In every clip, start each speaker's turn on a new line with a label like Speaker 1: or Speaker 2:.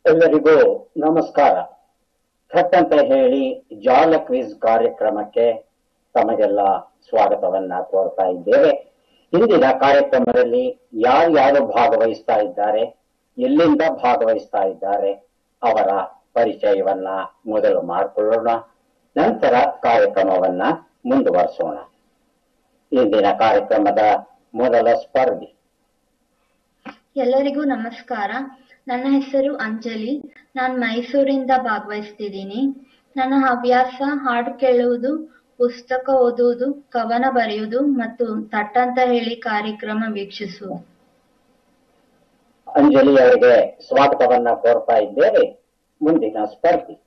Speaker 1: ಎಲ್ಲರಿಗೂ ನಮಸ್ಕಾರ ಥಟ್ ಅಂತ ಹೇಳಿ ಜಾಲ ಕ್ವಿಜ್ ಕಾರ್ಯಕ್ರಮಕ್ಕೆ ತಮಗೆಲ್ಲ ಸ್ವಾಗತವನ್ನ ಕೋರ್ತಾ ಇದ್ದೇವೆ ಇಂದಿನ ಕಾರ್ಯಕ್ರಮದಲ್ಲಿ ಯಾರ್ಯಾರು ಭಾಗವಹಿಸ್ತಾ ಇದ್ದಾರೆ ಎಲ್ಲಿಂದ ಭಾಗವಹಿಸ್ತಾ ಇದ್ದಾರೆ ಅವರ ಪರಿಚಯವನ್ನ ಮೊದಲು ಮಾಡಿಕೊಳ್ಳೋಣ ನಂತರ ಕಾರ್ಯಕ್ರಮವನ್ನ ಮುಂದುವರಿಸೋಣ ಇಂದಿನ ಕಾರ್ಯಕ್ರಮದ ಮೊದಲ ಸ್ಪರ್ಧಿ
Speaker 2: ಎಲ್ಲರಿಗೂ ನಮಸ್ಕಾರ ನನ್ನ ಹೆಸರು ಅಂಜಲಿ ನಾನು ಮೈಸೂರಿಂದ ಭಾಗವಹಿಸ್ತಿದ್ದೀನಿ ನನ್ನ ಹವ್ಯಾಸ ಹಾಡು ಕೇಳುವುದು ಪುಸ್ತಕ ಓದುವುದು ಕವನ ಬರೆಯುವುದು ಮತ್ತು ತಟ್ಟಂತ ಹೇಳಿ ಕಾರ್ಯಕ್ರಮ ವೀಕ್ಷಿಸುವುದು
Speaker 1: ಅಂಜಲಿ ಅವರಿಗೆ ಸ್ವಾಗತವನ್ನ ಕೋರ್ತಾ ಇದ್ದೇವೆ ಮುಂದಿನ ಸ್ಪರ್ಧಿ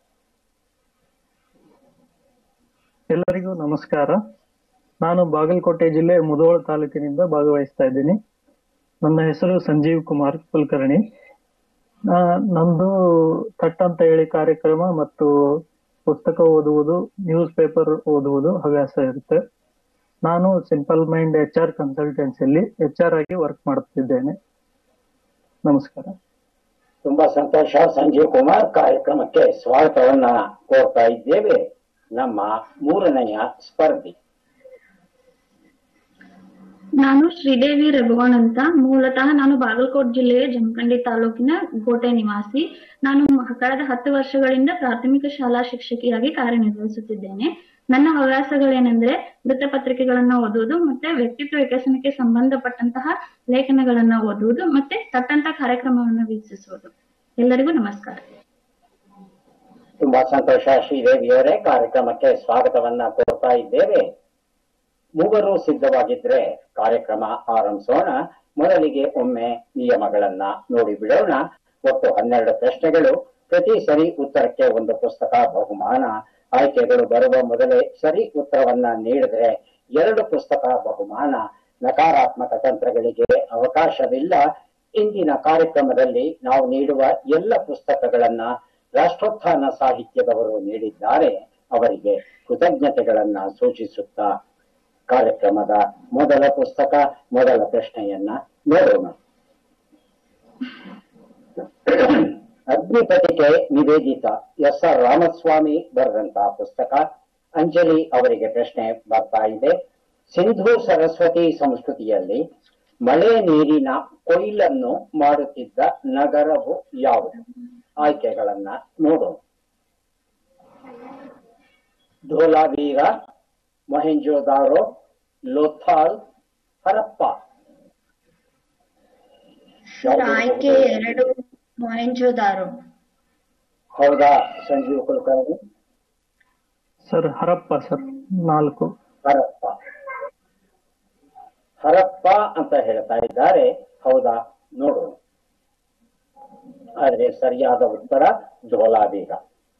Speaker 3: ಎಲ್ಲರಿಗೂ ನಮಸ್ಕಾರ ನಾನು ಬಾಗಲಕೋಟೆ ಜಿಲ್ಲೆ ಮುಧೋಳ ತಾಲೂಕಿನಿಂದ ಭಾಗವಹಿಸ್ತಾ ಇದ್ದೀನಿ ನನ್ನ ಹೆಸರು ಸಂಜೀವ್ ಕುಮಾರ್ ಕುಲಕರ್ಣಿ ಆ, ನಂದು ಥಟ್ ಅಂತ ಹೇಳಿ ಕಾರ್ಯಕ್ರಮ ಮತ್ತು ಪುಸ್ತಕ ಓದುವುದು ನ್ಯೂಸ್ ಪೇಪರ್ ಓದುವುದು ಹವ್ಯಾಸ ಇರುತ್ತೆ ನಾನು ಸಿಂಪಲ್ ಮೈಂಡ್ ಎಚ್ ಆರ್ ಕನ್ಸಲ್ಟೆನ್ಸಿಯಲ್ಲಿ ಎಚ್ ಆರ್ ಆಗಿ ವರ್ಕ್ ಮಾಡುತ್ತಿದ್ದೇನೆ ನಮಸ್ಕಾರ
Speaker 1: ತುಂಬಾ ಸಂತೋಷ ಸಂಜೀವ್ ಕುಮಾರ್ ಕಾರ್ಯಕ್ರಮಕ್ಕೆ ಸ್ವಾಗತವನ್ನ ಕೋರ್ತಾ ಇದ್ದೇವೆ ನಮ್ಮ ಮೂರನೆಯ ಸ್ಪರ್ಧಿ
Speaker 4: ನಾನು ಶ್ರೀದೇವಿ ರಘುವಣ್ ಅಂತ ಮೂಲತಃ ನಾನು ಬಾಗಲಕೋಟ್ ಜಿಲ್ಲೆಯ ಜಮಖಂಡಿ ತಾಲೂಕಿನ ಗೋಟೆ ನಿವಾಸಿ ನಾನು ಕಳೆದ ಹತ್ತು ವರ್ಷಗಳಿಂದ ಪ್ರಾಥಮಿಕ ಶಾಲಾ ಶಿಕ್ಷಕಿಯಾಗಿ ಕಾರ್ಯನಿರ್ವಹಿಸುತ್ತಿದ್ದೇನೆ ನನ್ನ ಹವ್ಯಾಸಗಳೇನೆಂದ್ರೆ ವೃತ್ತಪತ್ರಿಕೆಗಳನ್ನ ಓದುವುದು ಮತ್ತೆ ವ್ಯಕ್ತಿತ್ವ ವಿಕಸನಕ್ಕೆ ಸಂಬಂಧಪಟ್ಟಂತಹ ಲೇಖನಗಳನ್ನ ಓದುವುದು ಮತ್ತೆ ತಟ್ಟಂತ ಕಾರ್ಯಕ್ರಮವನ್ನು ವೀಕ್ಷಿಸುವುದು ಎಲ್ಲರಿಗೂ ನಮಸ್ಕಾರ
Speaker 1: ತುಂಬಾ ಸಂತೋಷ ಶ್ರೀದೇವಿಯವರೇ ಕಾರ್ಯಕ್ರಮಕ್ಕೆ ಸ್ವಾಗತವನ್ನ ಕೋರ್ತಾ ಇದ್ದೇವೆ ಮೂವರು ಸಿದ್ಧವಾಗಿದ್ರೆ ಕಾರ್ಯಕ್ರಮ ಆರಂಭಿಸೋಣ ಮೊದಲಿಗೆ ಒಮ್ಮೆ ನಿಯಮಗಳನ್ನ ನೋಡಿ ಬಿಡೋಣ ಒಟ್ಟು ಹನ್ನೆರಡು ಪ್ರಶ್ನೆಗಳು ಪ್ರತಿ ಸರಿ ಉತ್ತರಕ್ಕೆ ಒಂದು ಪುಸ್ತಕ ಬಹುಮಾನ ಆಯ್ಕೆಗಳು ಬರುವ ಮೊದಲೇ ಸರಿ ಉತ್ತರವನ್ನ ನೀಡಿದ್ರೆ ಎರಡು ಪುಸ್ತಕ ಬಹುಮಾನ ನಕಾರಾತ್ಮಕ ತಂತ್ರಗಳಿಗೆ ಅವಕಾಶವಿಲ್ಲ ಇಂದಿನ ಕಾರ್ಯಕ್ರಮದಲ್ಲಿ ನಾವು ನೀಡುವ ಎಲ್ಲ ಪುಸ್ತಕಗಳನ್ನ ರಾಷ್ಟ್ರೋತ್ಥಾನ ಸಾಹಿತ್ಯದವರು ನೀಡಿದ್ದಾರೆ ಅವರಿಗೆ ಕೃತಜ್ಞತೆಗಳನ್ನ ಸೂಚಿಸುತ್ತಾ ಕಾರ್ಯಕ್ರಮದ ಮೊದಲ ಪುಸ್ತಕ ಮೊದಲ ಪ್ರಶ್ನೆಯನ್ನ ನೋಡೋಣ ಅಗ್ನಿಪತಿಕೆ ನಿವೇದಿತ ಎಸ್ ಆರ್ ರಾಮಸ್ವಾಮಿ ಬರೆದಂತಹ ಪುಸ್ತಕ ಅಂಜಲಿ ಅವರಿಗೆ ಪ್ರಶ್ನೆ ಬರ್ತಾ ಇದೆ ಸಿಂಧು ಸರಸ್ವತಿ ಸಂಸ್ಕೃತಿಯಲ್ಲಿ ಮಳೆ ನೀರಿನ ಕೊಯ್ಲನ್ನು ಮಾಡುತ್ತಿದ್ದ ನಗರವು ಯಾವುದು ಆಯ್ಕೆಗಳನ್ನ ನೋಡೋಣ ಧೋಲಾವೀರ ಮೊಹೆಂಜೋದಾರೋ ಲೋಥಾಲ್ ಹರಪ್ಪ
Speaker 2: ಸರ್ ಆಯ್ಕೆ ಎರಡು ಮೊಹೆಂಜೋದಾರೋ
Speaker 1: ಹೌದಾ ಸಂಜೀವ್ ಕುಲಕರ್ಣಿ
Speaker 3: ಸರ್ ಹರಪ್ಪ ಸರ್ ನಾಲ್ಕು
Speaker 1: ಹರಪ್ಪ ಹರಪ್ಪ ಅಂತ ಹೇಳ್ತಾ ಇದ್ದಾರೆ ಹೌದಾ ನೋಡೋಣ ಆದ್ರೆ ಸರಿಯಾದ ಉತ್ತರ ಧೋಲಾವೀರ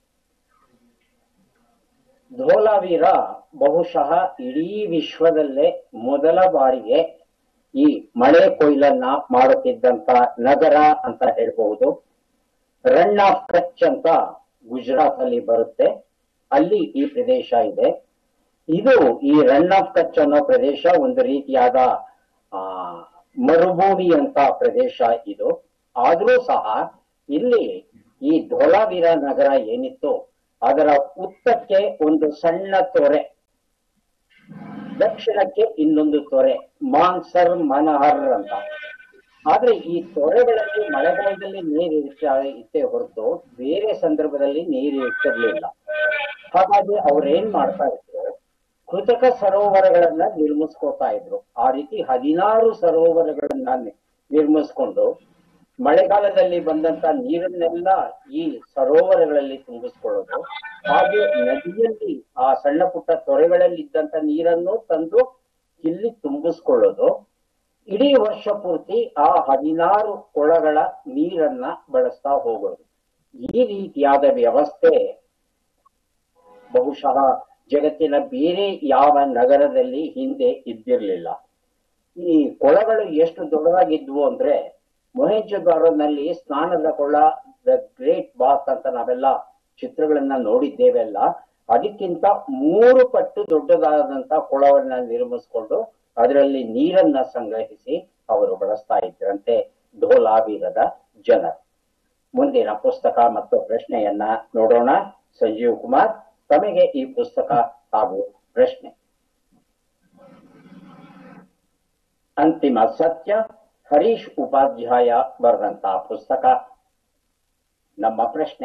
Speaker 1: ಧೋಲಾವೀರ ಬಹುಶಃ ಇಡೀ ವಿಶ್ವದಲ್ಲೇ ಮೊದಲ ಬಾರಿಗೆ ಈ ಮಳೆ ಕೊಯ್ಲನ್ನ ಮಾಡುತ್ತಿದ್ದಂತ ನಗರ ಅಂತ ಹೇಳ್ಬಹುದು ರನ್ ಆಫ್ ಕಚ್ ಅಂತ ಗುಜರಾತ್ ಅಲ್ಲಿ ಬರುತ್ತೆ ಅಲ್ಲಿ ಈ ಪ್ರದೇಶ ಇದೆ ಇದು ಈ ರನ್ ಆಫ್ ಕಚ್ ಅನ್ನೋ ಪ್ರದೇಶ ಒಂದು ರೀತಿಯಾದ ಆ ಮರುಭೂಮಿ ಅಂತ ಪ್ರದೇಶ ಇದು ಆದ್ರೂ ಸಹ ಇಲ್ಲಿ ಈ ಧೋಲಾವೀರ ನಗರ ಏನಿತ್ತು ಅದರ ಉತ್ತಕ್ಕೆ ಒಂದು ಸಣ್ಣ ತೊರೆ ದಕ್ಷಿಣಕ್ಕೆ ಇನ್ನೊಂದು ತೊರೆ ಮಾನ್ಸರ್ ಮನಹರ್ ಅಂತ ಆದ್ರೆ ಈ ತೊರೆಗಳಲ್ಲಿ ಮಳೆಗಾಲದಲ್ಲಿ ನೀರು ಇರ್ತಾ ಇತ್ತೆ ಹೊರತು ಬೇರೆ ಸಂದರ್ಭದಲ್ಲಿ ನೀರು ಇರ್ತಿರ್ಲಿಲ್ಲ ಹಾಗಾಗಿ ಅವ್ರೇನ್ ಮಾಡ್ತಾ ಇದ್ರು ಕೃತಕ ಸರೋವರಗಳನ್ನ ನಿರ್ಮಿಸ್ಕೋತಾ ಇದ್ರು ಆ ರೀತಿ ಹದಿನಾರು ಸರೋವರಗಳನ್ನ ನಿ- ನಿರ್ಮಿಸ್ಕೊಂಡು ಮಳೆಗಾಲದಲ್ಲಿ ಬಂದಂತ ನೀರನ್ನೆಲ್ಲ ಈ ಸರೋವರಗಳಲ್ಲಿ ತುಂಬಿಸ್ಕೊಳ್ಳೋದು ಹಾಗೆ ನದಿಯಲ್ಲಿ ಆ ಸಣ್ಣ ಪುಟ್ಟ ತೊರೆಗಳಲ್ಲಿ ಇದ್ದಂತ ನೀರನ್ನು ತಂದು ಇಲ್ಲಿ ತುಂಬಿಸ್ಕೊಳ್ಳೋದು ಇಡೀ ವರ್ಷ ಪೂರ್ತಿ ಆ ಹದಿನಾರು ಕೊಳಗಳ ನೀರನ್ನ ಬಳಸ್ತಾ ಹೋಗೋದು ಈ ರೀತಿಯಾದ ವ್ಯವಸ್ಥೆ ಬಹುಶಃ ಜಗತ್ತಿನ ಬೇರೆ ಯಾವ ನಗರದಲ್ಲಿ ಹಿಂದೆ ಇದ್ದಿರ್ಲಿಲ್ಲ ಈ ಕೊಳಗಳು ಎಷ್ಟು ದೊಡ್ಡದಾಗಿದ್ವು ಅಂದ್ರೆ ಮೊಹೆಂಜೊದಾರೋನಲ್ಲಿ ಸ್ನಾನದ ಕೊಳ ದ ಗ್ರೇಟ್ ಬಾತ್ ಅಂತ ನಾವೆಲ್ಲ ಚಿತ್ರಗಳನ್ನ ನೋಡಿದ್ದೇವೆ ಅಲ್ಲ ಅದಕ್ಕಿಂತ ಮೂರು ಪಟ್ಟು ದೊಡ್ಡದಾದಂತ ಕೊಳವನ್ನ ನಿರ್ಮಿಸ್ಕೊಂಡು ಅದರಲ್ಲಿ ನೀರನ್ನ ಸಂಗ್ರಹಿಸಿ ಅವರು ಬಳಸ್ತಾ ಇದ್ರಂತೆ ಧೋಲಾವೀರದ ಜನರು ಮುಂದಿನ ಪುಸ್ತಕ ಮತ್ತು ಪ್ರಶ್ನೆಯನ್ನ ನೋಡೋಣ ಸಂಜೀವ್ ಕುಮಾರ್ ತಮಗೆ ಈ ಪುಸ್ತಕ ಹಾಗೂ ಪ್ರಶ್ನೆ ಅಂತಿಮ ಸತ್ಯ ಹರೀಶ್ ಉಪಾಧ್ಯಾಯ ಬರೆದಂತಹ ಪುಸ್ತಕ ನಮ್ಮ ಪ್ರಶ್ನೆ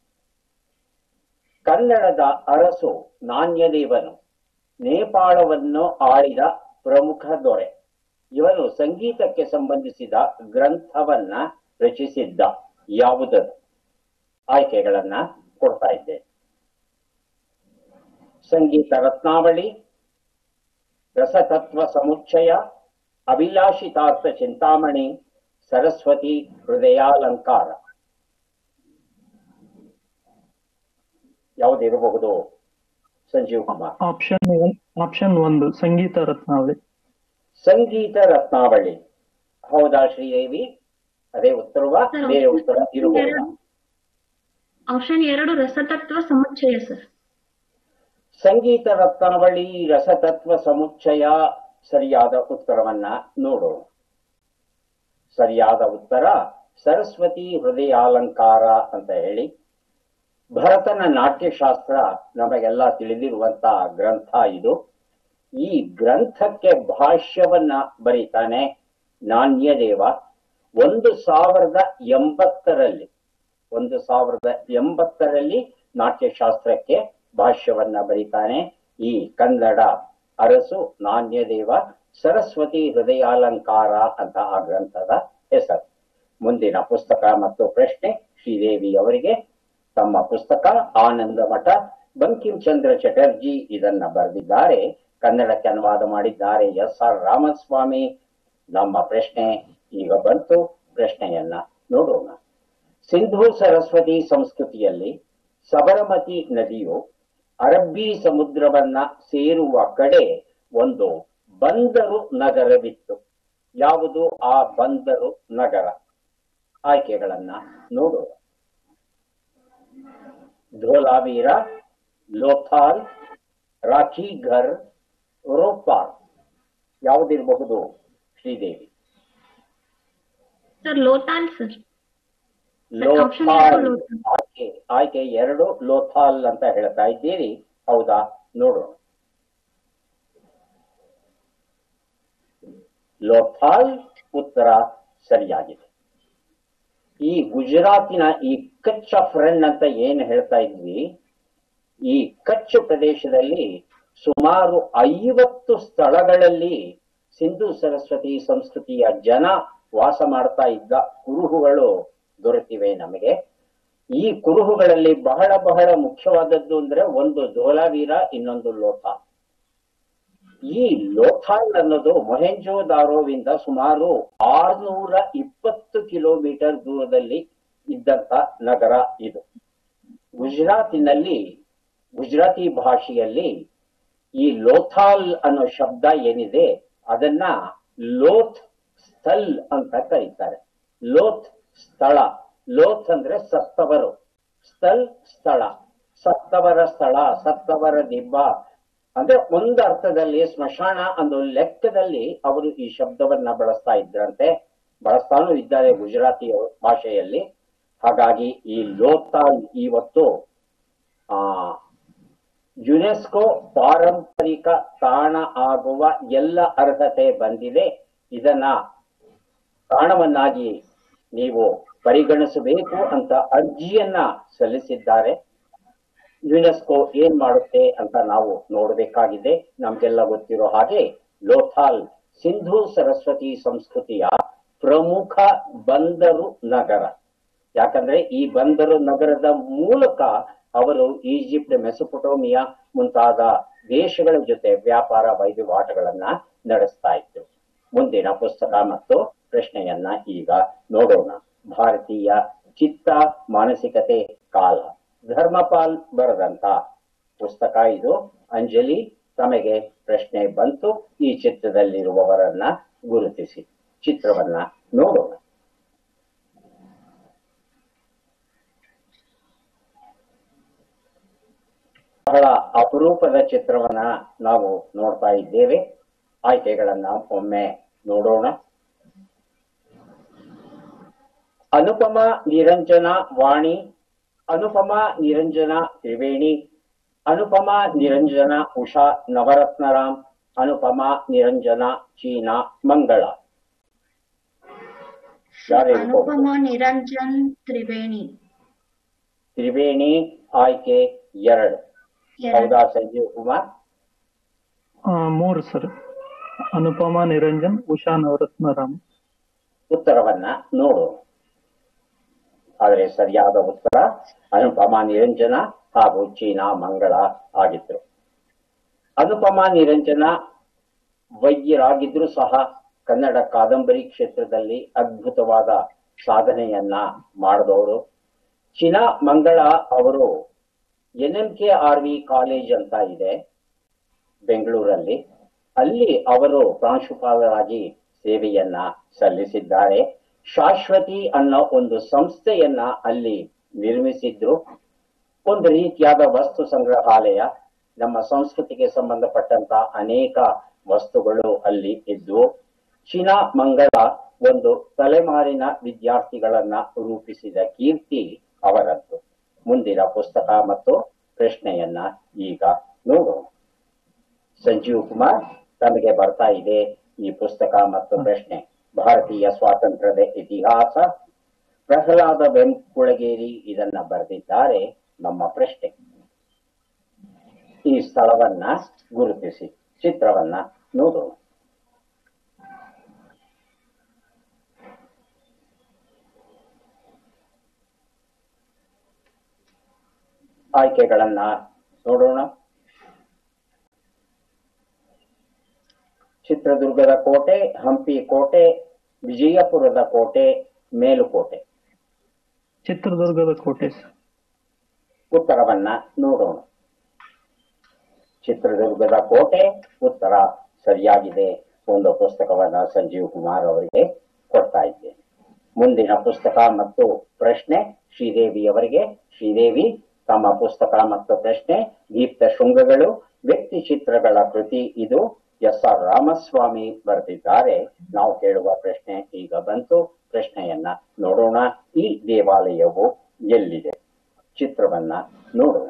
Speaker 1: ಕನ್ನಡದ ಅರಸು ನಾಣ್ಯದೇವನು ನೇಪಾಳವನ್ನು ಆಳಿದ ಪ್ರಮುಖ ದೊರೆ ಇವನು ಸಂಗೀತಕ್ಕೆ ಸಂಬಂಧಿಸಿದ ಗ್ರಂಥವನ್ನ ರಚಿಸಿದ್ದ ಯಾವುದದು ಆಯ್ಕೆಗಳನ್ನ ಕೊಡ್ತಾ ಇದ್ದೇನೆ ಸಂಗೀತ ರತ್ನಾವಳಿ ರಸತತ್ವ ಸಮುಚ್ಚಯ ಅಭಿಲಾಷಿತಾರ್ಥ ಚಿಂತಾಮಣಿ ಸರಸ್ವತಿ ಹೃದಯಾಲಂಕಾರ ಯಾವುದಿರಬಹುದು ಸಂಜೀವ್ ಕುಮಾರ್
Speaker 3: ಆಪ್ಷನ್ ಆಪ್ಷನ್ ಒಂದು ಸಂಗೀತ ರತ್ನಾವಳಿ
Speaker 1: ಸಂಗೀತ ರತ್ನಾವಳಿ ಹೌದಾ ಶ್ರೀದೇವಿ ಅದೇ ಉತ್ತರವ ಬೇರೆ ಉತ್ತರ ಇರಬಹುದಾ
Speaker 4: ಆಪ್ಷನ್ ಎರಡು ರಸತತ್ವ ಸಮುಚ್ಚಯ ಸರ್
Speaker 1: ಸಂಗೀತ ರತ್ನಾವಳಿ ರಸತತ್ವ ಸಮುಚ್ಚಯ ಸರಿಯಾದ ಉತ್ತರವನ್ನ ನೋಡೋಣ ಸರಿಯಾದ ಉತ್ತರ ಸರಸ್ವತಿ ಹೃದಯಾಲಂಕಾರ ಅಂತ ಹೇಳಿ ಭರತನ ನಾಟ್ಯಶಾಸ್ತ್ರ ನಮಗೆಲ್ಲ ತಿಳಿದಿರುವಂತಹ ಗ್ರಂಥ ಇದು ಈ ಗ್ರಂಥಕ್ಕೆ ಭಾಷ್ಯವನ್ನ ಬರೀತಾನೆ ನಾಣ್ಯದೇವ ಒಂದು ಸಾವಿರದ ಎಂಬತ್ತರಲ್ಲಿ ಒಂದು ಸಾವಿರದ ಎಂಬತ್ತರಲ್ಲಿ ನಾಟ್ಯಶಾಸ್ತ್ರಕ್ಕೆ ಭಾಷ್ಯವನ್ನ ಬರೀತಾನೆ ಈ ಕನ್ನಡ ಅರಸು ನಾಣ್ಯದೇವ ಸರಸ್ವತಿ ಹೃದಯಾಲಂಕಾರ ಅಂತ ಆ ಗ್ರಂಥದ ಹೆಸರು ಮುಂದಿನ ಪುಸ್ತಕ ಮತ್ತು ಪ್ರಶ್ನೆ ಶ್ರೀದೇವಿ ಅವರಿಗೆ ತಮ್ಮ ಪುಸ್ತಕ ಆನಂದ ಮಠ ಬಂಕಿಂ ಚಂದ್ರ ಚಟರ್ಜಿ ಇದನ್ನ ಬರೆದಿದ್ದಾರೆ ಕನ್ನಡಕ್ಕೆ ಅನುವಾದ ಮಾಡಿದ್ದಾರೆ ಎಸ್ ಆರ್ ರಾಮಸ್ವಾಮಿ ನಮ್ಮ ಪ್ರಶ್ನೆ ಈಗ ಬಂತು ಪ್ರಶ್ನೆಯನ್ನ ನೋಡೋಣ ಸಿಂಧೂ ಸರಸ್ವತಿ ಸಂಸ್ಕೃತಿಯಲ್ಲಿ ಸಬರಮತಿ ನದಿಯು ಅರಬ್ಬಿ ಸಮುದ್ರವನ್ನ ಸೇರುವ ಕಡೆ ಒಂದು ಬಂದರು ನಗರವಿತ್ತು ಯಾವುದು ಆ ಬಂದರು ನಗರ ಆಯ್ಕೆಗಳನ್ನ ನೋಡೋಣ ಧೋಲಾವೀರ ಲೋಥಾಲ್ ರಾಖಿಘರ್ ರೋಪಾರ್ ಯಾವುದಿರಬಹುದು Sridevi
Speaker 4: sir Lothal sir option
Speaker 1: Lothal
Speaker 4: ಎರಡು ಲೋಥಾಲ್.
Speaker 1: ಆಯ್ಕೆ ಆಯ್ಕೆ ಎರಡು ಲೋಥಾಲ್ ಅಂತ ಹೇಳ್ತಾ ಇದ್ದೀರಿ ಹೌದಾ ನೋಡೋಣ ಲೋಥಾಲ್ ಉತ್ತರ ಸರಿಯಾಗಿದೆ ಈ ಗುಜರಾತಿನ ಈ ಕಚ್ ಆಫ್ ರನ್ ಅಂತ ಏನ್ ಹೇಳ್ತಾ ಇದ್ವಿ ಈ ಕಚ್ ಪ್ರದೇಶದಲ್ಲಿ ಸುಮಾರು ಐವತ್ತು ಸ್ಥಳಗಳಲ್ಲಿ ಸಿಂಧು ಸರಸ್ವತಿ ಸಂಸ್ಕೃತಿಯ ಜನ ವಾಸ ಮಾಡ್ತಾ ಇದ್ದ ಕುರುಹುಗಳು ದೊರೆತಿವೆ ನಮಗೆ ಈ ಕುರುಹುಗಳಲ್ಲಿ ಬಹಳ ಬಹಳ ಮುಖ್ಯವಾದದ್ದು ಅಂದ್ರೆ ಒಂದು ಧೋಲಾವೀರ ಇನ್ನೊಂದು ಲೋಥ ಈ ಲೋಥಾಲ್ ಅನ್ನೋದು ಮೊಹೆಂಜೋ ದಾರೋವಿಂದ ಸುಮಾರು ಆರ್ನೂರ ಇಪ್ಪತ್ತು ಕಿಲೋಮೀಟರ್ ದೂರದಲ್ಲಿ ಇದ್ದಂತ ನಗರ ಇದು ಗುಜರಾತಿನಲ್ಲಿ ಗುಜರಾತಿ ಭಾಷೆಯಲ್ಲಿ ಈ ಲೋಥಾಲ್ ಅನ್ನೋ ಶಬ್ದ ಏನಿದೆ ಅದನ್ನ ಲೋಥ್ ಸ್ಥಲ್ ಅಂತ ಕರೀತಾರೆ ಲೋಥ್ ಸ್ಥಳ ಲೋಥ್ ಅಂದ್ರೆ ಸತ್ತವರು ಸ್ಥಲ್ ಸ್ಥಳ ಸತ್ತವರ ಸ್ಥಳ ಸತ್ತವರ ದಿಬ್ಬ ಅಂದ್ರೆ ಒಂದು ಅರ್ಥದಲ್ಲಿ ಸ್ಮಶಾನ ಅನ್ನೋ ಲೆಕ್ಕದಲ್ಲಿ ಅವರು ಈ ಶಬ್ದವನ್ನ ಬಳಸ್ತಾ ಇದ್ರಂತೆ ಬಳಸ್ತಾನೂ ಇದ್ದಾರೆ ಗುಜರಾತಿ ಭಾಷೆಯಲ್ಲಿ ಹಾಗಾಗಿ ಈ ಲೋಥಾಲ್ ಇವತ್ತು ಆ ಯುನೆಸ್ಕೋ ಪಾರಂಪರಿಕ ತಾಣ ಆಗುವ ಎಲ್ಲ ಅರ್ಹತೆ ಬಂದಿದೆ ಇದನ್ನ ತಾಣವನ್ನಾಗಿ ನೀವು ಪರಿಗಣಿಸಬೇಕು ಅಂತ ಅರ್ಜಿಯನ್ನ ಸಲ್ಲಿಸಿದ್ದಾರೆ ಯುನೆಸ್ಕೋ ಏನ್ ಮಾಡುತ್ತೆ ಅಂತ ನಾವು ನೋಡಬೇಕಾಗಿದೆ ನಮ್ಗೆಲ್ಲ ಗೊತ್ತಿರೋ ಹಾಗೆ ಲೋಥಾಲ್ ಸಿಂಧೂ ಸರಸ್ವತಿ ಸಂಸ್ಕೃತಿಯ ಪ್ರಮುಖ ಬಂದರು ನಗರ ಯಾಕಂದ್ರೆ ಈ ಬಂದರು ನಗರದ ಮೂಲಕ ಅವರು ಈಜಿಪ್ಟ್ ಮೆಸೊಪೊಟೋಮಿಯಾ ಮುಂತಾದ ದೇಶಗಳ ಜೊತೆ ವ್ಯಾಪಾರ ವಹಿವಾಟುಗಳನ್ನ ನಡೆಸ್ತಾ ಇದ್ರು ಮುಂದಿನ ಪುಸ್ತಕ ಮತ್ತು ಪ್ರಶ್ನೆಯನ್ನ ಈಗ ನೋಡೋಣ ಭಾರತೀಯ ಚಿತ್ತ ಮಾನಸಿಕತೆ ಕಾಲ ಧರ್ಮಪಾಲ್ ಬರೆದಂತ ಪುಸ್ತಕ ಇದು ಅಂಜಲಿ ತಮಗೆ ಪ್ರಶ್ನೆ ಬಂತು ಈ ಚಿತ್ರದಲ್ಲಿರುವವರನ್ನ ಗುರುತಿಸಿ ಚಿತ್ರವನ್ನ ನೋಡೋಣ ಬಹಳ ಅಪರೂಪದ ಚಿತ್ರವನ್ನ ನಾವು ನೋಡ್ತಾ ಇದ್ದೇವೆ ಆಯ್ಕೆಗಳನ್ನ ಒಮ್ಮೆ ನೋಡೋಣ ಅನುಪಮ ನಿರಂಜನ ವಾಣಿ ಅನುಪಮ ನಿರಂಜನ ತ್ರಿವೇಣಿ ಅನುಪಮ ನಿರಂಜನ ಉಷಾ ನವರತ್ನರಾಮ್ ಅನುಪಮ ನಿರಂಜನ ಚೀನಾ ಮಂಗಳ ಯಾರು ಹೇಳ್ಬೋದು?
Speaker 2: ಅನುಪಮ ನಿರಂಜನ್ ತ್ರಿವೇಣಿ
Speaker 1: ತ್ರಿವೇಣಿ ಆಯ್ಕೆ ಎರಡು
Speaker 2: ಎರಡು
Speaker 1: ಹೌದಾ ಸಂಜೀವ್ ಕುಮಾರ್
Speaker 3: ಆ, ಮೂರು ಸರ್ ಅನುಪಮ ನಿರಂಜನ್ ಉಷಾ ನವರತ್ನರಾಮ್
Speaker 1: ಉತ್ತರವನ್ನ ನೋಡು ಆದರೆ ಸರಿಯಾದ ಉತ್ತರ ಅನುಪಮ ನಿರಂಜನ ಹಾಗೂ ಚೀನಾ ಮಂಗಳ ಆಗಿದ್ರು ಅನುಪಮ ನಿರಂಜನ ವೈದ್ಯರಾಗಿದ್ರು ಸಹ ಕನ್ನಡ ಕಾದಂಬರಿ ಕ್ಷೇತ್ರದಲ್ಲಿ ಅದ್ಭುತವಾದ ಸಾಧನೆಯನ್ನ ಮಾಡಿದವರು ಚೀನಾ ಮಂಗಳ ಅವರು N M K R V college ಅಂತ ಇದೆ ಬೆಂಗಳೂರಲ್ಲಿ ಅಲ್ಲಿ ಅವರು ಪ್ರಾಂಶುಪಾಲರಾಗಿ ಸೇವೆಯನ್ನ ಸಲ್ಲಿಸಿದ್ದಾರೆ ಶಾಶ್ವತಿ ಅನ್ನೋ ಒಂದು ಸಂಸ್ಥೆಯನ್ನ ಅಲ್ಲಿ ನಿರ್ಮಿಸಿದ್ರು ಒಂದು ರೀತಿಯಾದ ವಸ್ತು ಸಂಗ್ರಹಾಲಯ ನಮ್ಮ ಸಂಸ್ಕೃತಿಗೆ ಸಂಬಂಧಪಟ್ಟಂತ ಅನೇಕ ವಸ್ತುಗಳು ಅಲ್ಲಿ ಇದ್ವು ಚೀನಾ ಮಂಗಳ ಒಂದು ತಲೆಮಾರಿನ ವಿದ್ಯಾರ್ಥಿಗಳನ್ನ ರೂಪಿಸಿದ ಕೀರ್ತಿ ಅವರದ್ದು ಮುಂದಿನ ಪುಸ್ತಕ ಮತ್ತು ಪ್ರಶ್ನೆಯನ್ನ ಈಗ ನೋಡೋಣ ಸಂಜೀವ್ ಕುಮಾರ್ ತಮಗೆ ಬರ್ತಾ ಇದೆ ಈ ಪುಸ್ತಕ ಮತ್ತು ಪ್ರಶ್ನೆ ಭಾರತೀಯ ಸ್ವಾತಂತ್ರ್ಯದ ಇತಿಹಾಸ ಪ್ರಹ್ಲಾದ ಬೆಂಕುಳಗೇರಿ ಇದನ್ನ ಬರೆದಿದ್ದಾರೆ ನಮ್ಮ ಪ್ರಶ್ನೆ ಈ ಸ್ಥಳವನ್ನ ಗುರುತಿಸಿ ಚಿತ್ರವನ್ನ ನೋಡೋಣ ಆಯ್ಕೆಗಳನ್ನ ನೋಡೋಣ ಚಿತ್ರದುರ್ಗದ ಕೋಟೆ ಹಂಪಿ ಕೋಟೆ ವಿಜಯಪುರದ ಕೋಟೆ ಮೇಲುಕೋಟೆ
Speaker 3: ಚಿತ್ರದುರ್ಗದ ಕೋಟೆ ಸರ್
Speaker 1: ಉತ್ತರವನ್ನ ನೋಡೋಣ ಚಿತ್ರದುರ್ಗದ ಕೋಟೆ ಉತ್ತರ ಸರಿಯಾಗಿದೆ ಒಂದು ಪುಸ್ತಕವನ್ನ ಸಂಜೀವ್ ಕುಮಾರ್ ಅವರಿಗೆ ಕೊಡ್ತಾ ಇದ್ದೇನೆ ಮುಂದಿನ ಪುಸ್ತಕ ಮತ್ತು ಪ್ರಶ್ನೆ ಶ್ರೀದೇವಿ ಅವರಿಗೆ ಶ್ರೀದೇವಿ ತಮ್ಮ ಪುಸ್ತಕ ಮತ್ತು ಪ್ರಶ್ನೆ ದೀಪ್ತ ಶೃಂಗಗಳು ವ್ಯಕ್ತಿ ಚಿತ್ರಗಳ ಕೃತಿ ಇದು ಎಸ್ ಆರ್ ರಾಮಸ್ವಾಮಿ ಬರೆದಿದ್ದಾರೆ ನಾವು ಕೇಳುವ ಪ್ರಶ್ನೆ ಈಗ ಬಂತು ಪ್ರಶ್ನೆಯನ್ನ ನೋಡೋಣ ಈ ದೇವಾಲಯವು ಎಲ್ಲಿದೆ ಚಿತ್ರವನ್ನ ನೋಡೋಣ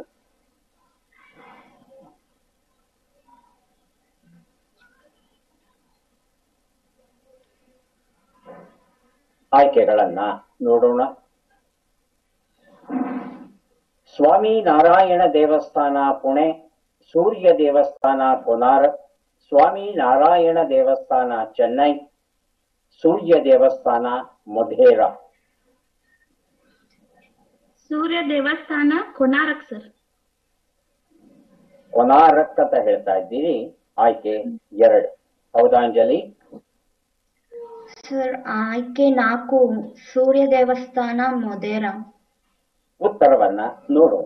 Speaker 1: ಆಯ್ಕೆಗಳನ್ನ ನೋಡೋಣ ಸ್ವಾಮಿ ನಾರಾಯಣ ದೇವಸ್ಥಾನ ಪುಣೆ ಸೂರ್ಯ ದೇವಸ್ಥಾನ ಕೋನಾರಕ್ ಸ್ವಾಮಿ ನಾರಾಯಣ ದೇವಸ್ಥಾನ ಚೆನ್ನೈ ಸೂರ್ಯ ದೇವಸ್ಥಾನ ಮೊಧೇರಾ
Speaker 4: ಸೂರ್ಯ ದೇವಸ್ಥಾನ ಕೊನಾರಕ್ ಸರ್
Speaker 1: ಕೊನಾರಕ್ ಅಂತ ಹೇಳ್ತಾ ಇದ್ದೀರಿ ಆಯ್ಕೆ ಎರಡು ಹೌದಾ ಅಂಜಲಿ
Speaker 2: ಸರ್ ಆಯ್ಕೆ ನಾಲ್ಕು ಸೂರ್ಯ ದೇವಸ್ಥಾನ ಮೊದೇರಾ
Speaker 1: ಉತ್ತರವನ್ನ ನೋಡೋಣ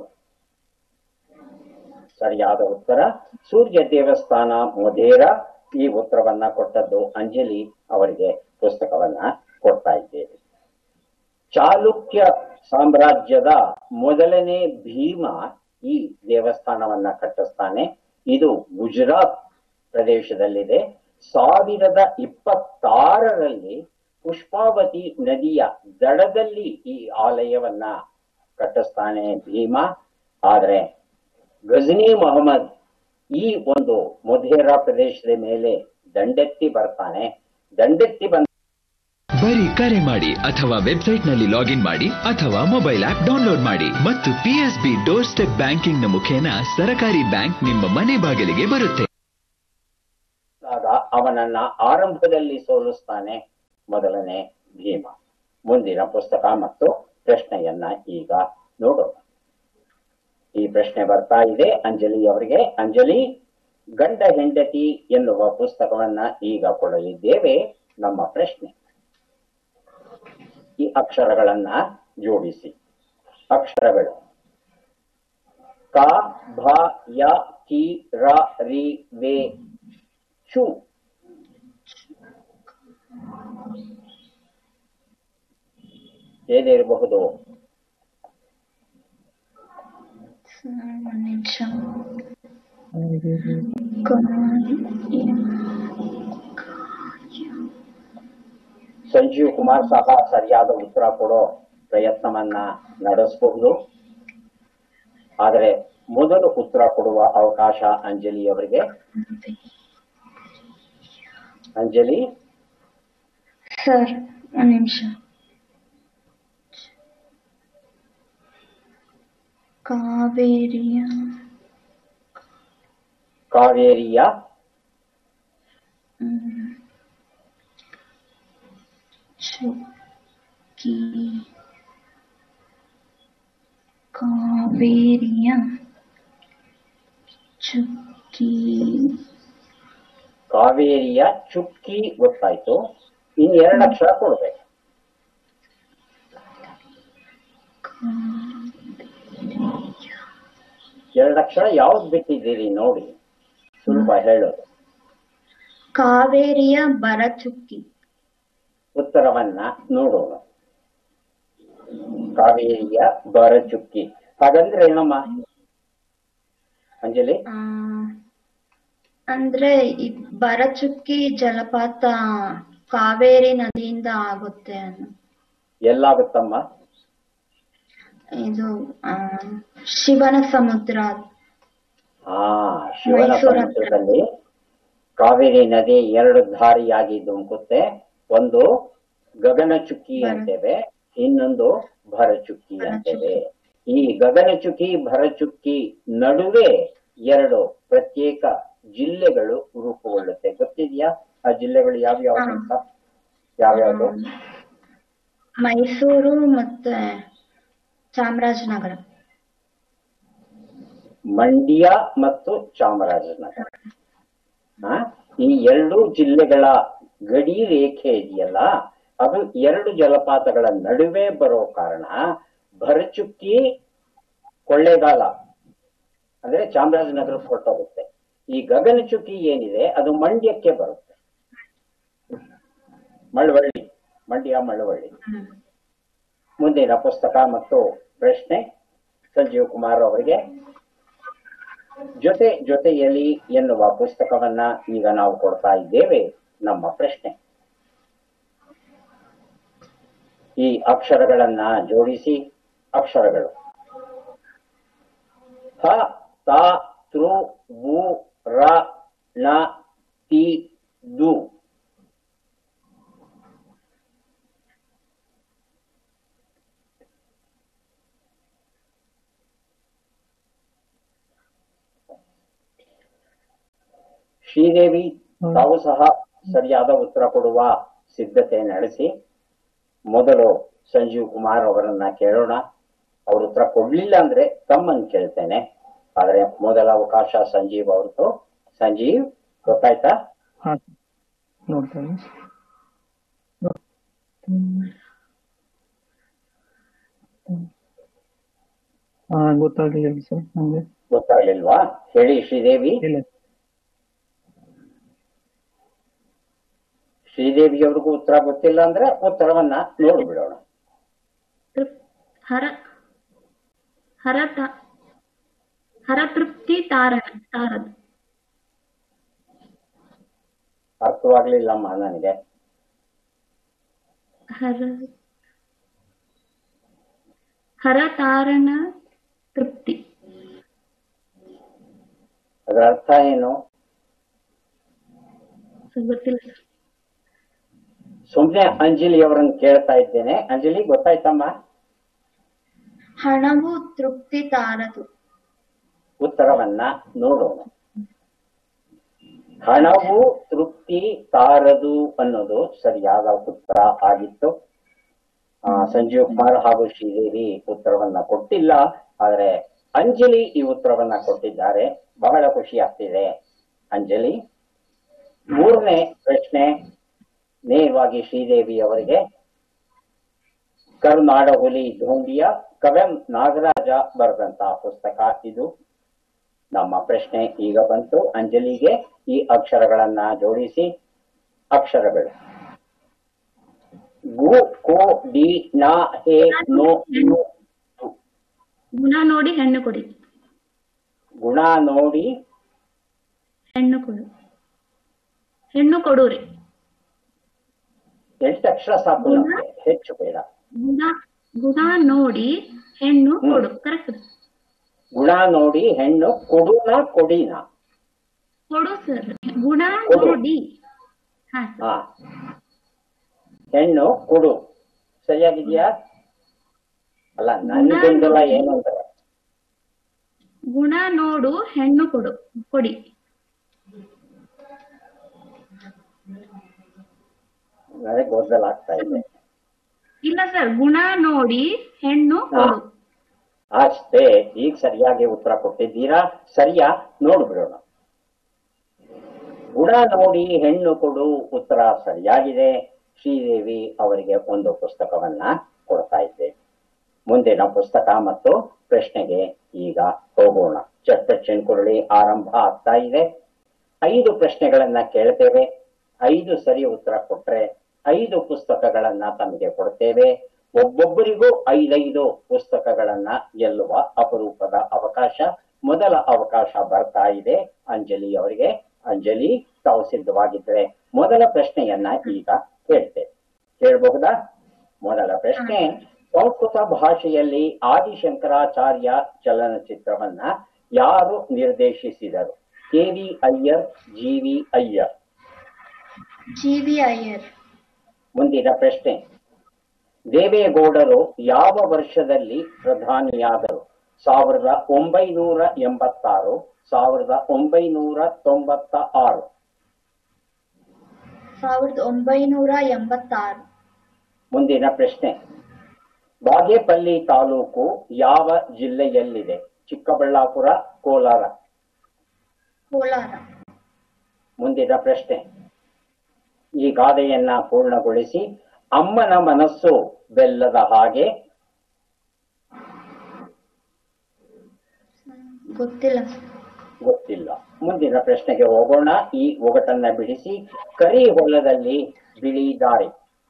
Speaker 1: ಸರಿಯಾದ ಉತ್ತರ ಸೂರ್ಯ ದೇವಸ್ಥಾನ ಮೊಧೇರ ಈ ಉತ್ತರವನ್ನ ಕೊಟ್ಟದ್ದು ಅಂಜಲಿ ಅವರಿಗೆ ಪುಸ್ತಕವನ್ನ ಕೊಡ್ತಾ ಇದ್ದೇವೆ ಚಾಲುಕ್ಯ ಸಾಮ್ರಾಜ್ಯದ ಮೊದಲನೇ ಭೀಮ ಈ ದೇವಸ್ಥಾನವನ್ನ ಕಟ್ಟಿಸ್ತಾನೆ ಇದು ಗುಜರಾತ್ ಪ್ರದೇಶದಲ್ಲಿದೆ ಸಾವಿರದ ಇಪ್ಪತ್ತಾರರಲ್ಲಿ ಪುಷ್ಪಾವತಿ ನದಿಯ ದಡದಲ್ಲಿ ಈ ಆಲಯವನ್ನ ಕಟ್ಟಿಸ್ತಾನೆ ಭೀಮ ಆದ್ರೆ ಗಜನಿ ಮೊಹಮ್ಮದ್ ಈ ಒಂದು ಮೊಧೇರಾ ಪ್ರದೇಶದ ಮೇಲೆ ದಂಡೆತ್ತಿ ಬರ್ತಾನೆ ದಂಡೆತ್ತಿ ಬಂದ
Speaker 5: ಬರೀ ಕರೆ ಮಾಡಿ ಅಥವಾ ವೆಬ್ಸೈಟ್ನಲ್ಲಿ ಲಾಗಿನ್ ಮಾಡಿ ಅಥವಾ ಮೊಬೈಲ್ ಆಪ್ ಡೌನ್ಲೋಡ್ ಮಾಡಿ ಮತ್ತು ಪಿಎಸ್ಬಿ ಡೋರ್ ಸ್ಟೆಪ್ ಬ್ಯಾಂಕಿಂಗ್ ನ ಮುಖೇನ ಸರಕಾರಿ ಬ್ಯಾಂಕ್ ನಿಮ್ಮ ಮನೆ ಬಾಗಿಲಿಗೆ ಬರುತ್ತೆ
Speaker 1: ಆಗ ಅವನನ್ನ ಆರಂಭದಲ್ಲಿ ಸೋಲಿಸ್ತಾನೆ ಮೊದಲನೇ ಭೀಮ ಮುಂದಿನ ಪುಸ್ತಕ ಮತ್ತು ಪ್ರಶ್ನೆಯನ್ನ ಈಗ ನೋಡೋಣ ಈ ಪ್ರಶ್ನೆ ಬರ್ತಾ ಇದೆ ಅಂಜಲಿ ಅವರಿಗೆ ಅಂಜಲಿ ಗಂಡ ಹೆಂಡತಿ ಎನ್ನುವ ಪುಸ್ತಕವನ್ನ ಈಗ ಕೊಡಲಿದ್ದೇವೆ ನಮ್ಮ ಪ್ರಶ್ನೆ ಈ ಅಕ್ಷರಗಳನ್ನ ಜೋಡಿಸಿ ಅಕ್ಷರಗಳು ಕ ಭ ಯ ಕಿ ರ ರಿ ವೆ ಚು ಏನಿರಬಹುದು
Speaker 2: ಸರ್ ಒಂದು ನಿಮಿಷ ಕೊನಾರಿ
Speaker 1: ಸಂಜೀವ್ ಕುಮಾರ್ ಸಹ ಸರಿಯಾದ ಉತ್ತರ ಕೊಡೋ ಪ್ರಯತ್ನವನ್ನ ನಡೆಸಬಹುದು ಆದರೆ ಮೊದಲು ಉತ್ತರ ಕೊಡುವ ಅವಕಾಶ ಅಂಜಲಿ ಅವರಿಗೆ ಅಂಜಲಿ
Speaker 2: ಸರ್ ಒಂದ್ ನಿಮಿಷ ಕಾವೇರಿಯ
Speaker 1: ಕಾವೇರಿಯ
Speaker 2: ಹ್ಮ್, ಚುಕ್ಕಿ ಕಾವೇರಿಯ ಚುಕ್ಕಿ
Speaker 1: ಕಾವೇರಿಯ ಚುಕ್ಕಿ ಗೊತ್ತಾಯ್ತು ಇನ್ ಎರಡು ಅಕ್ಷರ ಕೊಡ್ಬೇಕು ಎರಡು ಅಕ್ಷರ ಯಾವ್ದು ಬಿಟ್ಟಿದ್ದೀರಿ ನೋಡಿ ಸ್ವಲ್ಪ ಹೇಳೋದು
Speaker 2: ಕಾವೇರಿಯ ಬರಚುಕ್ಕಿ
Speaker 1: ಉತ್ತರವನ್ನ ನೋಡೋಣ ಕಾವೇರಿಯ ಬರಚುಕ್ಕಿ ಹಾಗಂದ್ರೆ ಏನಮ್ಮ ಅಂಜಲಿ
Speaker 2: ಆ, ಅಂದ್ರೆ ಈ ಬರಚುಕ್ಕಿ ಜಲಪಾತ ಕಾವೇರಿ ನದಿಯಿಂದ ಆಗುತ್ತೆ ಅನ್ನೋ
Speaker 1: ಎಲ್ಲಾಗುತ್ತಮ್ಮ
Speaker 2: ಇದು ಆ, ಶಿವನ ಸಮುದ್ರ
Speaker 1: ಹಾ ಶಿವನ
Speaker 2: ಮೈಸೂರು ಹತ್ರ.
Speaker 1: ಸಮುದ್ರದಲ್ಲಿ ಕಾವೇರಿ ನದಿ ಎರಡು ದಾರಿಯಾಗಿ ಧುಮುಕುತ್ತೆ ಒಂದು ಗಗನಚುಕ್ಕಿ
Speaker 2: ಭರ-
Speaker 1: ಅಂತೇವೆ ಇನ್ನೊಂದು ಭರಚುಕ್ಕಿ
Speaker 2: ಭರಚುಕ್ಕಿ.
Speaker 1: ಅಂತೇವೆ ಈ ಗಗನಚುಕ್ಕಿ ಭರಚುಕ್ಕಿ ನಡುವೆ ಎರಡು ಪ್ರತ್ಯೇಕ ಜಿಲ್ಲೆಗಳು ರೂಪುಗೊಳ್ಳುತ್ತೆ ಗೊತ್ತಿದ್ಯಾ ಆ ಜಿಲ್ಲೆಗಳು ಯಾವ್ಯಾವ
Speaker 2: ಹಾ.
Speaker 1: ಅಂತ ಯಾವ್ಯಾವ್ದು
Speaker 2: ಮೈಸೂರು ಮತ್ತೆ ಚಾಮರಾಜನಗರ
Speaker 1: ಮಂಡ್ಯ ಮತ್ತು ಚಾಮರಾಜನಗರ ಆ, ಈ ಎರಡು ಜಿಲ್ಲೆಗಳ ಗಡಿ ರೇಖೆ ಇದೆಯಲ್ಲ ಅದು ಎರಡು ಜಲಪಾತಗಳ ನಡುವೆ ಬರೋ ಕಾರಣ ಭರಚುಕ್ಕಿ ಕೊಳ್ಳೇಗಾಲ ಅಂದ್ರೆ ಚಾಮರಾಜನಗರಕ್ಕೆ ಹೊರಟೋಗುತ್ತೆ ಈ ಗಗನಚುಕ್ಕಿ ಏನಿದೆ ಅದು ಮಂಡ್ಯಕ್ಕೆ ಬರುತ್ತೆ ಮಳವಳ್ಳಿ ಮಂಡ್ಯ ಮಳವಳ್ಳಿ
Speaker 2: ಹ್ಮ್.
Speaker 1: ಮುಂದಿನ ಪುಸ್ತಕ ಮತ್ತು ಪ್ರಶ್ನೆ ಸಂಜೀವ್ ಕುಮಾರ್ ಅವರಿಗೆ ಜೊತೆ ಜೊತೆಯಲ್ಲಿ ಎನ್ನುವ ಪುಸ್ತಕವನ್ನ ಈಗ ನಾವು ಕೊಡ್ತಾ ಇದ್ದೇವೆ ನಮ್ಮ ಪ್ರಶ್ನೆ ಈ ಅಕ್ಷರಗಳನ್ನ ಜೋಡಿಸಿ ಅಕ್ಷರಗಳು ಹ ತ ತೃ ವು ರ ಣ ತಿ ದು ಶ್ರೀದೇವಿ ತಾವು ಸಹ ಸರಿಯಾದ ಉತ್ತರ ಕೊಡುವ ಸಿದ್ಧತೆ ನಡೆಸಿ ಮೊದಲು ಸಂಜೀವ್ ಕುಮಾರ್ ಅವರನ್ನ ಕೇಳೋಣ ಅವ್ರ ಉತ್ತರ ಕೊಡ್ಲಿಲ್ಲ ಅಂದ್ರೆ ತಮ್ಮನ್ ಕೇಳ್ತೇನೆ ಆದ್ರೆ ಮೊದಲ ಅವಕಾಶ ಸಂಜೀವ್ ಅವ್ರದ್ದು ಸಂಜೀವ್ ಗೊತ್ತಾಯ್ತಾ
Speaker 3: ಹಾ ನೋಡ್ತೇನೆ ಹಾ ಗೊತ್ತಾಗ್ಲಿಲ್ಲ ಸರ್ ನಂಗೆ
Speaker 1: ಗೊತ್ತಾಗ್ಲಿಲ್ವಾ ಹೇಳಿ ಶ್ರೀದೇವಿ
Speaker 3: ಇಲ್ಲ
Speaker 1: ಶ್ರೀದೇವಿ ಅವ್ರಿಗೂ ಉತ್ತರ ಗೊತ್ತಿಲ್ಲ ಅಂದ್ರೆ ಉತ್ತರವನ್ನ ನೋಡ್ಬಿಡೋಣ
Speaker 4: ತೃಪ್- ಹರ ಹರತ ಹರತೃಪ್ತಿ ತಾರಣ ತಾರದು
Speaker 1: ಅರ್ಥವಾಗ್ಲಿಲ್ಲಮ್ಮ ನನಗೆ
Speaker 4: ಹರ ಹರತಾರಣ ತೃಪ್ತಿ
Speaker 1: ಅದರ ಅರ್ಥ ಏನು
Speaker 4: ಸರ್ ಗೊತ್ತಿಲ್ಲ ಸರ್
Speaker 1: ಸುಮ್ನೆ ಅಂಜಲಿ ಅವರನ್ನ ಕೇಳ್ತಾ ಇದ್ದೇನೆ ಅಂಜಲಿ ಗೊತ್ತಾಯ್ತಮ್ಮ
Speaker 2: ಹಣವು ತೃಪ್ತಿ ತಾರದು
Speaker 1: ಉತ್ತರವನ್ನ ನೋಡೋಣ ಹಣವು ತೃಪ್ತಿ ತಾರದು ಅನ್ನೋದು ಸರಿಯಾದ ಉತ್ತರ ಆಗಿತ್ತು ಆ, ಸಂಜೀವ್ ಕುಮಾರ್ ಹಾಗೂ ಶ್ರೀದೇವಿ ಉತ್ತರವನ್ನ ಕೊಟ್ಟಿಲ್ಲ ಆದ್ರೆ ಅಂಜಲಿ ಈ ಉತ್ತರವನ್ನ ಕೊಟ್ಟಿದ್ದಾರೆ ಬಹಳ ಖುಷಿ ಆಗ್ತಿದೆ ಅಂಜಲಿ ಮೂರನೇ ಪ್ರಶ್ನೆ ನೇರವಾಗಿ ಶ್ರೀದೇವಿ ಅವರಿಗೆ ಕರುನಾಡ ಹುಲಿ ಧೋಂಡಿಯ ಕವೆಂ ನಾಗರಾಜ ಬರೆದಂತಹ ಪುಸ್ತಕ ಇದು ನಮ್ಮ ಪ್ರಶ್ನೆ ಈಗ ಬಂತು ಅಂಜಲಿಗೆ ಈ ಅಕ್ಷರಗಳನ್ನ ಜೋಡಿಸಿ ಅಕ್ಷರಗಳು ಗು ಕೋ ಡಿ ನ ಹೇ ನೋ ನು, ತು.
Speaker 4: ಗುಣ ನೋಡಿ ಹೆಣ್ಣು ಕೊಡಿ
Speaker 1: ಗುಣ ನೋಡಿ
Speaker 4: ಹೆಣ್ಣು ಕೊಡು ಹೆಣ್ಣು ಕೊಡುರಿ
Speaker 1: ಎಂಟು ಅಕ್ಷರ ಸಾಕು ನಮ್ಗೆ ಹೆಚ್ಚು ಬೇಡ
Speaker 4: ಗುಣ ಗುಣ ನೋಡಿ ಹೆಣ್ಣು
Speaker 1: ಹ್ಮ್.
Speaker 4: ಕೊಡು ಕರೆಕ್ಟ್
Speaker 1: ಗುಣ ನೋಡಿ ಹೆಣ್ಣು ಕೊಡುನ ಕೊಡಿನ
Speaker 4: ಕೊಡು ಸರ್ ಗುಣ
Speaker 1: ಕೊಡು.
Speaker 4: ನೋಡಿ ಹಾ ಸರ್
Speaker 1: ಹಾ ಹೆಣ್ಣು ಕೊಡು ಸರಿಯಾಗಿದ್ಯಾ ಅಲ್ಲ ನನ್ ಗೊಂದಲ ಏನು ಅಂದ್ರೆ
Speaker 4: ಗುಣ ನೋಡು ಹೆಣ್ಣು ಕೊಡು ಕೊಡಿ
Speaker 1: ನನಗೆ ಗೊಂದಲ ಆಗ್ತಾ ಇದೆ
Speaker 4: ಇಲ್ಲ ಸರ್ ಗುಣ ನೋಡಿ ಹೆಣ್ಣು ಕೊಡು
Speaker 1: ಅಷ್ಟೇ ಈಗ ಸರಿಯಾಗಿ ಉತ್ತರ ಕೊಟ್ಟಿದ್ದೀರಾ ಸರಿಯಾ ನೋಡ್ಬಿಡೋಣ ಗುಣ ನೋಡಿ ಹೆಣ್ಣು ಕೊಡು ಉತ್ತರ ಸರಿಯಾಗಿದೆ ಶ್ರೀದೇವಿ ಅವರಿಗೆ ಒಂದು ಪುಸ್ತಕವನ್ನ ಕೊಡ್ತಾ ಇದ್ದೇವೆ ಮುಂದಿನ ಪುಸ್ತಕ ಮತ್ತು ಪ್ರಶ್ನೆಗೆ ಈಗ ಹೋಗೋಣ ಚರ್ಚೆನ್ ಕುರುಳಿ ಆರಂಭ ಆಗ್ತಾ ಇದೆ ಐದು ಪ್ರಶ್ನೆಗಳನ್ನ ಕೇಳ್ತೇವೆ ಐದು ಸರಿ ಉತ್ತರ ಕೊಟ್ರೆ ಐದು ಪುಸ್ತಕಗಳನ್ನ ತಮಗೆ ಕೊಡ್ತೇವೆ ಒಬ್ಬೊಬ್ಬರಿಗೂ ಐದೈದು ಪುಸ್ತಕಗಳನ್ನ ಗೆಲ್ಲುವ ಅಪರೂಪದ ಅವಕಾಶ ಮೊದಲ ಅವಕಾಶ ಬರ್ತಾ ಇದೆ ಅಂಜಲಿ ಅವರಿಗೆ ಅಂಜಲಿ ತಾವು ಸಿದ್ಧವಾಗಿದ್ರೆ ಮೊದಲ ಪ್ರಶ್ನೆಯನ್ನ ಈಗ ಕೇಳ್ತೇವೆ ಕೇಳಬಹುದಾ ಮೊದಲ ಪ್ರಶ್ನೆ ಸಂಸ್ಕೃತ ಭಾಷೆಯಲ್ಲಿ ಆದಿಶಂಕರಾಚಾರ್ಯ ಚಲನಚಿತ್ರವನ್ನ ಯಾರು ನಿರ್ದೇಶಿಸಿದರು K V Iyer G V Iyer
Speaker 2: G V Iyer
Speaker 1: ಮುಂದಿನ ಪ್ರಶ್ನೆ ದೇವೇಗೌಡರು ಯಾವ ವರ್ಷದಲ್ಲಿ ಪ್ರಧಾನಿಯಾದರು ಸಾವಿರದ ಒಂಬೈನೂರ ಎಂಬತ್ತಾರು ಸಾವಿರದ ಒಂಬೈನೂರ ತೊಂಬತ್ತ ಆರು
Speaker 2: ಸಾವಿರದ ಒಂಬೈನೂರ ಎಂಬತ್ತಾರು
Speaker 1: ಮುಂದಿನ ಪ್ರಶ್ನೆ ಬಾಗೇಪಲ್ಲಿ ತಾಲೂಕು ಯಾವ ಜಿಲ್ಲೆಯಲ್ಲಿದೆ ಚಿಕ್ಕಬಳ್ಳಾಪುರ ಕೋಲಾರ
Speaker 2: ಕೋಲಾರ
Speaker 1: ಮುಂದಿನ ಪ್ರಶ್ನೆ ಈ ಗಾದೆಯನ್ನ ಪೂರ್ಣಗೊಳಿಸಿ ಅಮ್ಮನ ಮನಸ್ಸು ಬೆಲ್ಲದ ಹಾಗೆ
Speaker 2: ಗೊತ್ತಿಲ್ಲ ಸರ್
Speaker 1: ಗೊತ್ತಿಲ್ಲ ಮುಂದಿನ ಪ್ರಶ್ನೆಗೆ ಹೋಗೋಣ ಈ ಒಗಟನ್ನ ಬಿಡಿಸಿ ಕರಿ ಹೊಲದಲ್ಲಿ ಬಿಳಿ ದಾರಿ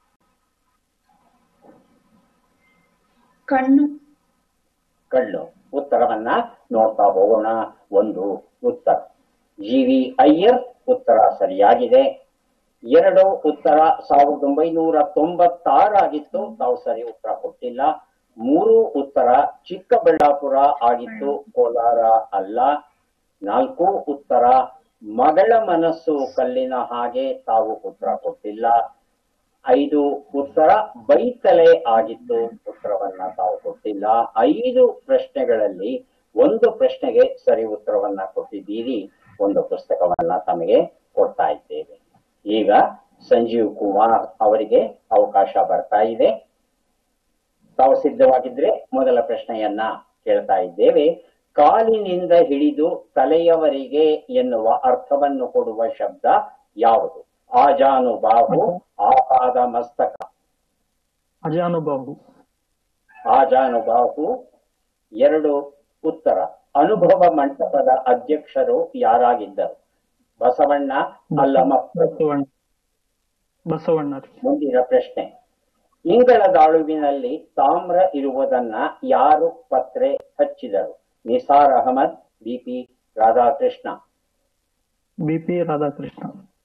Speaker 2: ಕಣ್ಣು
Speaker 1: ಕಳ್ಳು ಉತ್ತರವನ್ನ ನೋಡ್ತಾ ಹೋಗೋಣ ಒಂದು ಉತ್ತರ ಜಿ ವಿ ಅಯ್ಯರ್ ಉತ್ತರ ಸರಿಯಾಗಿದೆ ಎರಡು ಉತ್ತರ ಸಾವಿರದ ಒಂಬೈನೂರ ತೊಂಬತ್ತಾರಾಗಿತ್ತು ತಾವು ಸರಿ ಉತ್ತರ ಕೊಟ್ಟಿಲ್ಲ ಮೂರು ಉತ್ತರ ಚಿಕ್ಕಬಳ್ಳಾಪುರ ಆಗಿತ್ತು ಕೋಲಾರ ಅಲ್ಲ ನಾಲ್ಕು ಉತ್ತರ ಮಗಳ ಮನಸ್ಸು ಕಲ್ಲಿನ ಹಾಗೆ ತಾವು ಉತ್ತರ ಕೊಟ್ಟಿಲ್ಲ ಐದು ಉತ್ತರ ಬೈತಲೆ ಆಗಿತ್ತು ಉತ್ತರವನ್ನ ತಾವು ಕೊಟ್ಟಿಲ್ಲ ಐದು ಪ್ರಶ್ನೆಗಳಲ್ಲಿ ಒಂದು ಪ್ರಶ್ನೆಗೆ ಸರಿ ಉತ್ತರವನ್ನ ಕೊಟ್ಟಿದ್ದೀರಿ ಒಂದು ಪುಸ್ತಕವನ್ನ ತಮಗೆ ಕೊಡ್ತಾ ಇದ್ದೇವೆ ಈಗ ಸಂಜೀವ್ ಕುಮಾರ್ ಅವರಿಗೆ ಅವಕಾಶ ಬರ್ತಾ ಇದೆ ತಾವು ಸಿದ್ಧವಾಗಿದ್ರೆ ಮೊದಲ ಪ್ರಶ್ನೆಯನ್ನ ಕೇಳ್ತಾ ಇದ್ದೇವೆ ಕಾಲಿನಿಂದ ಹಿಡಿದು ತಲೆಯವರೆಗೆ ಎನ್ನುವ ಅರ್ಥವನ್ನು ಕೊಡುವ ಶಬ್ದ ಯಾವುದು ಆಜಾನುಬಾಹು ಆಪಾದ ಮಸ್ತಕ
Speaker 3: ಅಜಾನುಬಾಹು
Speaker 1: ಆಜಾನುಬಾಹು ಎರಡು ಉತ್ತರ ಅನುಭವ ಮಂಟಪದ ಅಧ್ಯಕ್ಷರು ಯಾರಾಗಿದ್ದರು ಬಸವಣ್ಣ ಅಲ್ಲಮ
Speaker 3: ಬಸವಣ್ಣ ಬಸವಣ್ಣ ರೀ.
Speaker 1: ಮುಂದಿನ ಪ್ರಶ್ನೆ ಇಂಗಳದಾಳುವಿನಲ್ಲಿ ತಾಮ್ರ ಇರುವುದನ್ನ ಯಾರು ಪತ್ರೆ ಹಚ್ಚಿದರು Nisar Ahmed BP Radhakrishna
Speaker 3: B P Radhakrishna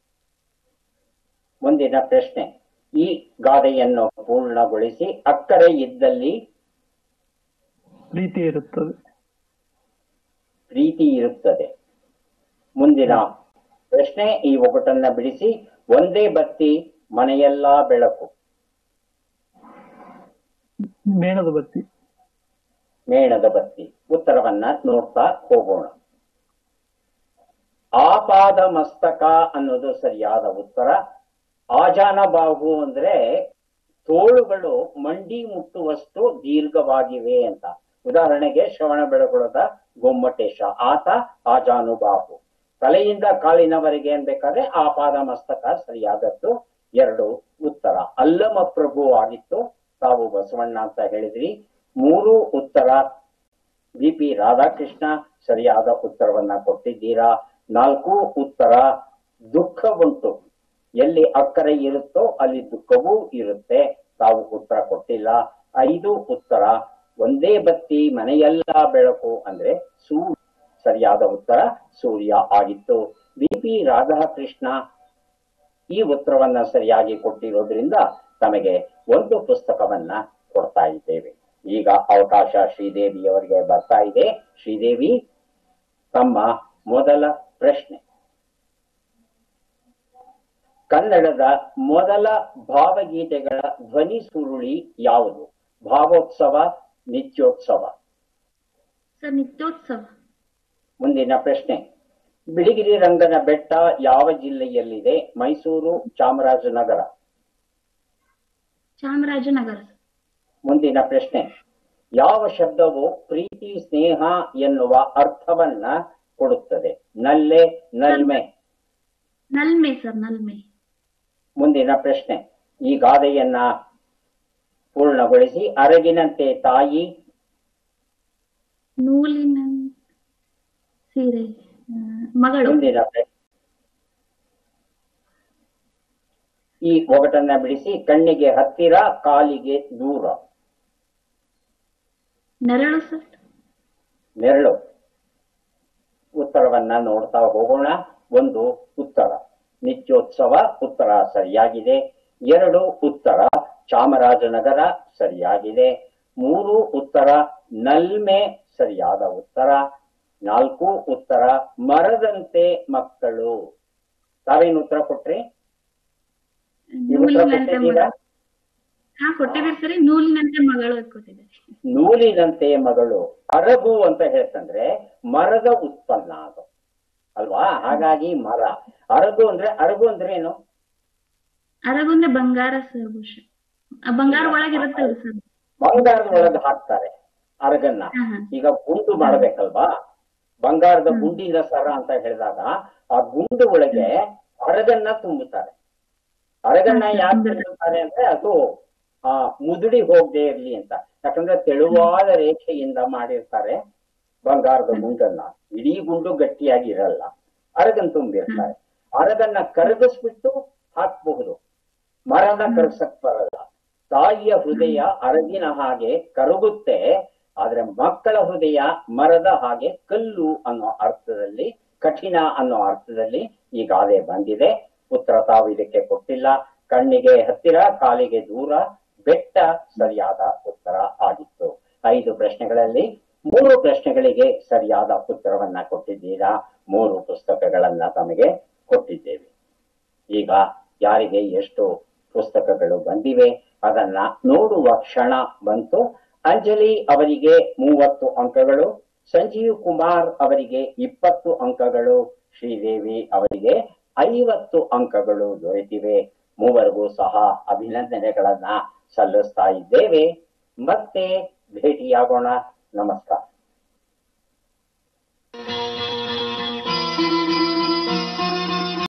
Speaker 1: ಮುಂದಿನ ಪ್ರಶ್ನೆ ಈ ಗಾದೆಯನ್ನು ಪೂರ್ಣಗೊಳಿಸಿ ಅಕ್ಕರೆ ಇದ್ದಲ್ಲಿ
Speaker 3: ಪ್ರೀತಿ ಇರುತ್ತದೆ
Speaker 1: ಪ್ರೀತಿ ಇರುತ್ತದೆ ಮುಂದಿನ ಪ್ರಶ್ನೆ ಈ ಒಗಟನ್ನ ಬಿಡಿಸಿ ಒಂದೇ ಬತ್ತಿ ಮನೆಯೆಲ್ಲಾ ಬೆಳಕು
Speaker 3: ಮೇಣದ ಬತ್ತಿ
Speaker 1: ಮೇಣದ ಬತ್ತಿ ಉತ್ತರವನ್ನ ನೋಡ್ತಾ ಹೋಗೋಣ ಆಪಾದ ಮಸ್ತಕ ಅನ್ನೋದು ಸರಿಯಾದ ಉತ್ತರ ಆಜಾನಬಾಹು ಅಂದ್ರೆ ತೋಳುಗಳು ಮಂಡಿ ಮುಟ್ಟುವಷ್ಟು ದೀರ್ಘವಾಗಿವೆ ಅಂತ ಉದಾಹರಣೆಗೆ ಶ್ರವಣ ಬೆಳಗೊಳದ ಗೊಮ್ಮಟೇಶ ಆತ ಆಜಾನುಬಾಹು ತಲೆಯಿಂದ ಕಾಲಿನವರೆಗೆ ಅನ್ಬೇಕಾದ್ರೆ ಆಪಾದ ಮಸ್ತಕ ಸರಿಯಾದದ್ದು ಎರಡು ಉತ್ತರ ಅಲ್ಲಮ ಪ್ರಭು ಆಗಿತ್ತು ತಾವು ಬಸವಣ್ಣ ಅಂತ ಹೇಳಿದ್ರಿ ಮೂರು ಉತ್ತರ ಬಿ ಪಿ ರಾಧಾಕೃಷ್ಣ ಸರಿಯಾದ ಉತ್ತರವನ್ನ ಕೊಟ್ಟಿದ್ದೀರಾ ನಾಲ್ಕು ಉತ್ತರ ದುಃಖ ಉಂಟು ಎಲ್ಲಿ ಅಕ್ಕರೆ ಇರುತ್ತೋ ಅಲ್ಲಿ ದುಃಖವೂ ಇರುತ್ತೆ ತಾವು ಉತ್ತರ ಕೊಟ್ಟಿಲ್ಲ ಐದು ಉತ್ತರ ಒಂದೇ ಬತ್ತಿ ಮನೆಯೆಲ್ಲ ಬೆಳಕು ಅಂದ್ರೆ ಸೂರ್ಯ ಸರಿಯಾದ ಉತ್ತರ ಸೂರ್ಯ ಆಗಿತ್ತು ಬಿ ಪಿ ರಾಧಾಕೃಷ್ಣ ಈ ಉತ್ತರವನ್ನ ಸರಿಯಾಗಿ ಕೊಟ್ಟಿರೋದ್ರಿಂದ ತಮಗೆ ಒಂದು ಪುಸ್ತಕವನ್ನ ಕೊಡ್ತಾ ಇದ್ದೇವೆ ಈಗ ಅವಕಾಶ ಶ್ರೀದೇವಿ ಅವರಿಗೆ ಬರ್ತಾ ಇದೆ ಶ್ರೀದೇವಿ ತಮ್ಮ ಮೊದಲ ಪ್ರಶ್ನೆ ಕನ್ನಡದ ಮೊದಲ ಭಾವಗೀತೆಗಳ ಧ್ವನಿ ಸುರುಳಿ ಯಾವುದು ಭಾವೋತ್ಸವ ನಿತ್ಯೋತ್ಸವ
Speaker 4: ಸರ್ ನಿತ್ಯೋತ್ಸವ
Speaker 1: ಮುಂದಿನ ಪ್ರಶ್ನೆ ಬಿಳಿಗಿರಿ ರಂಗನ ಬೆಟ್ಟ ಯಾವ ಜಿಲ್ಲೆಯಲ್ಲಿದೆ ಮೈಸೂರು ಚಾಮರಾಜನಗರ
Speaker 4: ಚಾಮರಾಜನಗರ
Speaker 1: ಮುಂದಿನ ಪ್ರಶ್ನೆ ಯಾವ ಶಬ್ದವು ಪ್ರೀತಿ ಸ್ನೇಹ ಎನ್ನುವ ಅರ್ಥವನ್ನ ಕೊಡುತ್ತದೆ ನಲ್ಲೆ ನಲ್ಮೆ
Speaker 4: ನಲ್ಮೆ ಸರ್ ನಲ್ಮೆ
Speaker 1: ಮುಂದಿನ ಪ್ರಶ್ನೆ ಈ ಗಾದೆಯನ್ನ ಪೂರ್ಣಗೊಳಿಸಿ ಅರಗಿನಂತೆ ತಾಯಿ
Speaker 4: ನೂಲಿನ ಸೀರೆ ಆ, ಮಗಳು
Speaker 1: ಮುಂದಿನ ಪ್ರಶ್ನೆ ಈ ಒಗಟನ್ನ ಬಿಡಿಸಿ ಕಣ್ಣಿಗೆ ಹತ್ತಿರ ಕಾಲಿಗೆ ದೂರ
Speaker 4: ನೆರಳು ಸರ್
Speaker 1: ನೆರಳು ಉತ್ತರವನ್ನ ನೋಡ್ತಾ ಹೋಗೋಣ ಒಂದು ಉತ್ತರ ನಿತ್ಯೋತ್ಸವ ಉತ್ತರ ಸರಿಯಾಗಿದೆ ಎರಡು ಉತ್ತರ ಚಾಮರಾಜನಗರ ಸರಿಯಾಗಿದೆ ಮೂರು ಉತ್ತರ ನಲ್ಮೆ ಸರಿಯಾದ ಉತ್ತರ ನಾಲ್ಕು ಉತ್ತರ ಮರದಂತೆ ಮಕ್ಕಳು ತಾವೇನು ಉತ್ತರ ಕೊಟ್ರಿ ಈ ಉತ್ತರ
Speaker 4: ನೂಲಿನಂತೆ
Speaker 1: ಕೊಟ್ಟಿದ್ದೀರಾ
Speaker 4: ಮಗಳು ಹಾ ಕೊಟ್ಟಿದ್ದೀರಿ ಸರಿ ನೂಲಿನಂತೆ ಮಗಳು ಕೊಟ್ಟಿದ್ದೀರಿ
Speaker 1: ನೂಲಿನಂತೆ ಮಗಳು ಅರಗು ಅಂತ ಹೇಳ್ತಂದ್ರೆ ಮರದ ಉತ್ಪನ್ನ ಅದು ಅಲ್ವಾ ಹಾಗಾಗಿ ಮರ ಅರಗು ಅಂದ್ರೆ ಅರಗು ಅಂದ್ರೆ ಏನು
Speaker 4: ಅರಗುಂದ್ರೆ ಬಂಗಾರ ಸರ್ ಬಹುಶಃ ಆ ಬಂಗಾರ ಒಳಗಿರುತ್ತಲ್ಲ ಸರ್
Speaker 1: ಬಂಗಾರದ ಒಳಗೆ ಹಾಕ್ತಾರೆ ಅರಗನ್ನ
Speaker 4: ಹಾ ಹಾ
Speaker 1: ಈಗ ಗುಂಡು ಮಾಡ್ಬೇಕಲ್ವಾ ಬಂಗಾರದ ಗುಂಡಿನ ಸರ ಅಂತ ಹೇಳಿದಾಗ ಆ ಗುಂಡು ಒಳಗೆ ಅರಗನ್ನ ತುಂಬುತ್ತಾರೆ ಅರಗನ್ನ ಯಾಕೆ ತುಂಬುತ್ತಾರೆ ಅಂದ್ರೆ ಅದು ಆ ಮುದುಡಿ ಹೋಗದೆ ಇರ್ಲಿ ಅಂತ ಯಾಕಂದ್ರೆ ತೆಳುವಾದ ರೇಖೆಯಿಂದ ಮಾಡಿರ್ತಾರೆ ಬಂಗಾರದ ಗುಂಡನ್ನ ಇಡೀ ಗುಂಡು ಗಟ್ಟಿಯಾಗಿ ಇರಲ್ಲ ಅರಗನ್ ತುಂಬಿರ್ತಾರೆ ಅರಗನ್ನ ಕರಗಿಸ್ಬಿಟ್ಟು ಹಾಕ್ಬಹುದು ಮರನ ಕರಗ್ಸಕ್ ಬರಲ್ಲ ತಾಯಿಯ ಹೃದಯ ಅರಗಿನ ಹಾಗೆ ಕರಗುತ್ತೆ ಆದ್ರೆ ಮಕ್ಕಳ ಹೃದಯ ಮರದ ಹಾಗೆ ಕಲ್ಲು ಅನ್ನೋ ಅರ್ಥದಲ್ಲಿ ಕಠಿಣ ಅನ್ನೋ ಅರ್ಥದಲ್ಲಿ ಈ ಗಾದೆ ಬಂದಿದೆ ಉತ್ತರ ತಾವು ಇದಕ್ಕೆ ಕೊಟ್ಟಿಲ್ಲ ಕಣ್ಣಿಗೆ ಹತ್ತಿರ ಕಾಲಿಗೆ ದೂರ ಬೆಟ್ಟ ಸರಿಯಾದ ಉತ್ತರ ಆಗಿತ್ತು ಐದು ಪ್ರಶ್ನೆಗಳಲ್ಲಿ ಮೂರು ಪ್ರಶ್ನೆಗಳಿಗೆ ಸರಿಯಾದ ಉತ್ತರವನ್ನ ಕೊಟ್ಟಿದ್ದೀರಾ ಮೂರು ಪುಸ್ತಕಗಳನ್ನ ತಮಗೆ ಕೊಟ್ಟಿದ್ದೇವೆ ಈಗ ಯಾರಿಗೆ ಎಷ್ಟು ಪುಸ್ತಕಗಳು ಬಂದಿವೆ ಅದನ್ನ ನೋಡುವ ಕ್ಷಣ ಬಂತು ಅಂಜಲಿ ಅವರಿಗೆ ಮೂವತ್ತು ಅಂಕಗಳು ಸಂಜೀವ್ ಕುಮಾರ್ ಅವರಿಗೆ ಇಪ್ಪತ್ತು ಅಂಕಗಳು ಶ್ರೀದೇವಿ ಅವರಿಗೆ ಐವತ್ತು ಅಂಕಗಳು ದೊರೆತಿವೆ ಮೂವರಿಗೂ ಸಹ ಅಭಿನಂದನೆಗಳನ್ನ ಸಲ್ಲಿಸ್ತಾ ಇದ್ದೇವೆ ಮತ್ತೆ ಭೇಟಿಯಾಗೋಣ ನಮಸ್ಕಾರ